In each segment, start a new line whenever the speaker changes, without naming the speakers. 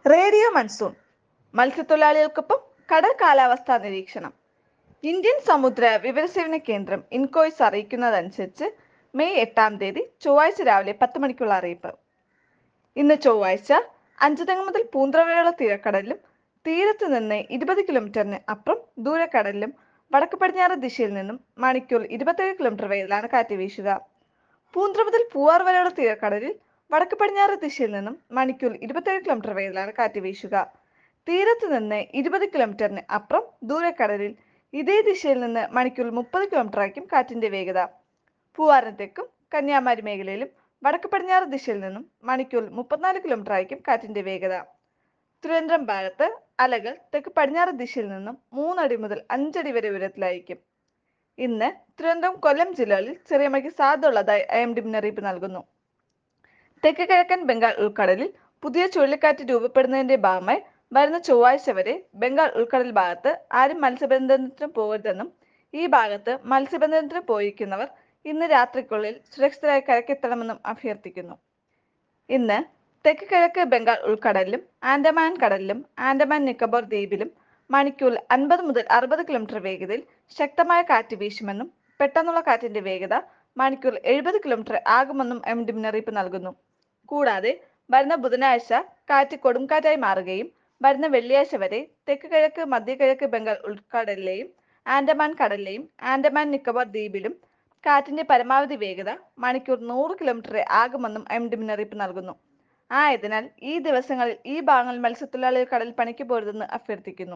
radio monsoon മത്സ്യത്തൊഴിലാളികൾക്കൊപ്പം കടൽ കാലാവസ്ഥാ നിരീക്ഷണം ഇന്ത്യൻ സമുദ്ര വിവരസേവന കേന്ദ്രം ഇൻകോയ്സ് അറിയിക്കുന്നതനുസരിച്ച് മെയ് എട്ടാം തീയതി ചൊവ്വാഴ്ച രാവിലെ പത്ത് മണിക്കുള്ള അറിയിപ്പ് ഇന്ന് ചൊവ്വാഴ്ച അഞ്ചുതെങ്ങ് മുതൽ പൂന്തറവരെയുള്ള തീരക്കടലിലും തീരത്ത് നിന്ന് ഇരുപത് കിലോമീറ്ററിന് അപ്പുറം ദൂരക്കടലിലും വടക്ക് പടിഞ്ഞാറ് ദിശയിൽ നിന്നും മണിക്കൂർ ഇരുപത്തേഴ് കിലോമീറ്റർ വേഗത്തിലാണ് കാറ്റ് വീശുക പൂന്തറ മുതൽ പൂവാർ വരെയുള്ള തീരക്കടലിൽ വടക്ക് പടിഞ്ഞാറ് ദിശയിൽ നിന്നും മണിക്കൂർ ഇരുപത്തേഴ് കിലോമീറ്റർ വേഗത്തിലാണ് കാറ്റ് വീശുക തീരത്ത് നിന്ന് ഇരുപത് കിലോമീറ്ററിന് അപ്പുറം ദൂരക്കടലിൽ ഇതേ ദിശയിൽ നിന്ന് മണിക്കൂർ മുപ്പത് കിലോമീറ്റർ ആയിരിക്കും കാറ്റിന്റെ വേഗത പൂവാറിന് തെക്കും കന്യാകുമാരി മേഖലയിലും വടക്ക് പടിഞ്ഞാറ് ദിശയിൽ നിന്നും മണിക്കൂർ മുപ്പത്തിനാല് കിലോമീറ്റർ ആയിരിക്കും കാറ്റിന്റെ വേഗത തിരുവനന്തപുരം ഭാഗത്ത് അലകൾ തെക്ക് പടിഞ്ഞാറ് ദിശയിൽ നിന്നും മൂന്നടി മുതൽ അഞ്ചടി വരെ ഉയരത്തിലായിരിക്കും ഇന്ന് തിരുവനന്തപുരം കൊല്ലം ജില്ലകളിൽ ചെറിയ മഴയ്ക്ക് സാധ്യതയുള്ളതായി ഐ എം ഡി മുന്നറിയിപ്പ് നൽകുന്നു തെക്ക് കിഴക്കൻ ബംഗാൾ ഉൾക്കടലിൽ പുതിയ ചുഴലിക്കാറ്റ് രൂപപ്പെടുന്നതിന്റെ ഭാഗമായി വരുന്ന ചൊവ്വാഴ്ച വരെ ബംഗാൾ ഉൾക്കടൽ ഭാഗത്ത് ആരും മത്സ്യബന്ധനത്തിന് പോകരുതെന്നും ഈ ഭാഗത്ത് മത്സ്യബന്ധനത്തിന് പോയിരിക്കുന്നവർ ഇന്ന് രാത്രിക്കുള്ളിൽ സുരക്ഷിതരായി കരക്കെത്തണമെന്നും അഭ്യർത്ഥിക്കുന്നു ഇന്ന് തെക്ക് കിഴക്ക് ബംഗാൾ ഉൾക്കടലിലും ആൻഡമാൻ കടലിലും ആൻഡമാൻ നിക്കോബാർ ദ്വീപിലും മണിക്കൂറിൽ അൻപത് മുതൽ അറുപത് കിലോമീറ്റർ വേഗതയിൽ ശക്തമായ കാറ്റ് വീശുമെന്നും പെട്ടെന്നുള്ള കാറ്റിന്റെ വേഗത മണിക്കൂറിൽ എഴുപത് കിലോമീറ്റർ ആകുമെന്നും എം ഡി മുന്നറിയിപ്പ് നൽകുന്നു കൂടാതെ വരുന്ന ബുധനാഴ്ച കാറ്റ് കൊടുംകാറ്റായി മാറുകയും വരുന്ന വെള്ളിയാഴ്ച വരെ തെക്ക് കിഴക്ക് മധ്യ കിഴക്ക് ബംഗാൾ ഉൾക്കടലിലെയും ആൻഡമാൻ കടലിലെയും ആൻഡമാൻ നിക്കോബാർ ദ്വീപിലും കാറ്റിന്റെ പരമാവധി വേഗത മണിക്കൂർ നൂറ് കിലോമീറ്റർ ആകുമെന്നും എം ഡി മുന്നറിയിപ്പ് നൽകുന്നു ആയതിനാൽ ഈ ദിവസങ്ങളിൽ ഈ ഭാഗങ്ങളിൽ മത്സ്യത്തൊഴിലാളികൾ കടലിൽ പണിക്ക് പോരുതെന്ന് അഭ്യർത്ഥിക്കുന്നു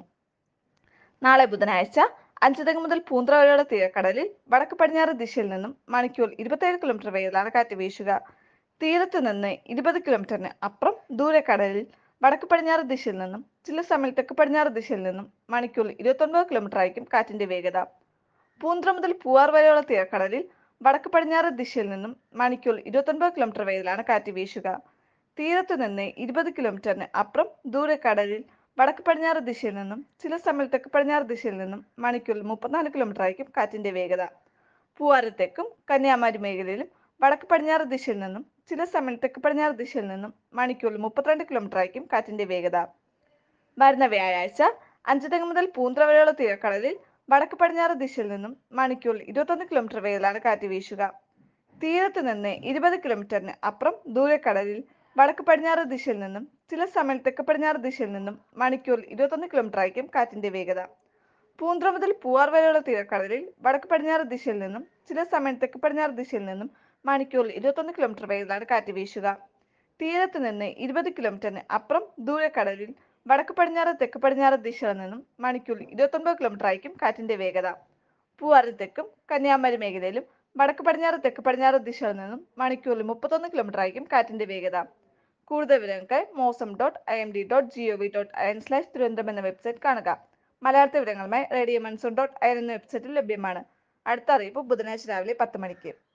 നാളെ ബുധനാഴ്ച അഞ്ചുതെങ്ങ് മുതൽ പൂന്തറ വരെയുള്ള തീരക്കടലിൽ വടക്ക് പടിഞ്ഞാറ് ദിശയിൽ നിന്നും മണിക്കൂർ ഇരുപത്തേഴ് കിലോമീറ്റർ വേഗത്തിലാണ് കാറ്റ് വീശുക തീരത്ത് നിന്ന് ഇരുപത് കിലോമീറ്ററിന് അപ്പുറം ദൂരക്കടലിൽ വടക്ക് പടിഞ്ഞാറ് ദിശയിൽ നിന്നും ചില സമയം തെക്ക് പടിഞ്ഞാറ് ദിശയിൽ നിന്നും മണിക്കൂർ ഇരുപത്തൊൻപത് കിലോമീറ്റർ ആയിരിക്കും കാറ്റിന്റെ വേഗത പൂന്തറ മുതൽ പൂവാർ വരെയുള്ള തീരക്കടലിൽ വടക്ക് പടിഞ്ഞാറ് ദിശയിൽ നിന്നും മണിക്കൂർ ഇരുപത്തൊൻപത് കിലോമീറ്റർ വേഗത്തിലാണ് കാറ്റ് വീശുക തീരത്ത് നിന്ന് ഇരുപത് കിലോമീറ്ററിന് അപ്പുറം ദൂരക്കടലിൽ വടക്ക് പടിഞ്ഞാറ് ദിശയിൽ നിന്നും ചില സമയം തെക്ക് പടിഞ്ഞാറ് ദിശയിൽ നിന്നും മണിക്കൂറിൽ മുപ്പത്തിനാല് കിലോമീറ്റർ ആയിരിക്കും കാറ്റിന്റെ വേഗത പൂവാരത്തേക്കും കന്യാകുമാരി മേഖലയിലും വടക്ക് പടിഞ്ഞാറ് ദിശയിൽ നിന്നും ചില സമയം തെക്ക് പടിഞ്ഞാറ് ദിശയിൽ നിന്നും മണിക്കൂറിൽ മുപ്പത്തിരണ്ട് കിലോമീറ്റർ ആയിരിക്കും കാറ്റിന്റെ വേഗത വരുന്ന വ്യാഴാഴ്ച അഞ്ചുതെങ്ങ് മുതൽ പൂന്തറ വരെയുള്ള തീരക്കടലിൽ വടക്ക് പടിഞ്ഞാറ് ദിശയിൽ നിന്നും മണിക്കൂറിൽ ഇരുപത്തൊന്ന് കിലോമീറ്റർ വേഗത്തിലാണ് കാറ്റ് വീശുക തീരത്ത് നിന്ന് ഇരുപത് കിലോമീറ്ററിന് അപ്പുറം ദൂരക്കടലിൽ വടക്ക് പടിഞ്ഞാറ് ദിശയിൽ നിന്നും ചില സമയം തെക്ക് പടിഞ്ഞാറ് ദിശയിൽ നിന്നും മണിക്കൂറിൽ ഇരുപത്തൊന്ന് കിലോമീറ്റർ ആയിരിക്കും കാറ്റിന്റെ വേഗത പൂന്തറ മുതൽ പൂവാർ വരെയുള്ള തീരക്കടലിൽ വടക്ക് പടിഞ്ഞാറ് ദിശയിൽ നിന്നും ചില സമയം തെക്ക് പടിഞ്ഞാറ് ദിശയിൽ നിന്നും മണിക്കൂറിൽ ഇരുപത്തൊന്ന് കിലോമീറ്റർ വേഗത്തിലാണ് കാറ്റ് വീശുക തീരത്ത് നിന്ന് ഇരുപത് കിലോമീറ്ററിന് അപ്പുറം ദൂരക്കടലിൽ വടക്ക് പടിഞ്ഞാറ് തെക്ക് പടിഞ്ഞാറ് ദിശയിൽ നിന്നും മണിക്കൂറിൽ ഇരുപത്തൊൻപത് കിലോമീറ്റർ ആയിരിക്കും കാറ്റിന്റെ വേഗത പൂവാറ് തെക്കും കന്യാകുമാരി മേഖലയിലും വടക്ക് പടിഞ്ഞാറ് തെക്ക് പടിഞ്ഞാറ് ദിശയിൽ നിന്നും മണിക്കൂറിൽ മുപ്പത്തൊന്ന് കിലോമീറ്റർ ആയിരിക്കും കാറ്റിന്റെ വേഗത കൂടുതൽ വിവരങ്ങൾക്ക് mausam dot I M D dot G O V dot I N slash Thiruvananthapuram എന്ന വെബ്സൈറ്റ് കാണുക മലയാളത്തെ വിവരങ്ങളുമായി radio monsoon dot I N എന്ന വെബ്സൈറ്റിൽ ലഭ്യമാണ് അടുത്ത അറിയിപ്പ് ബുധനാഴ്ച രാവിലെ പത്ത് മണിക്ക്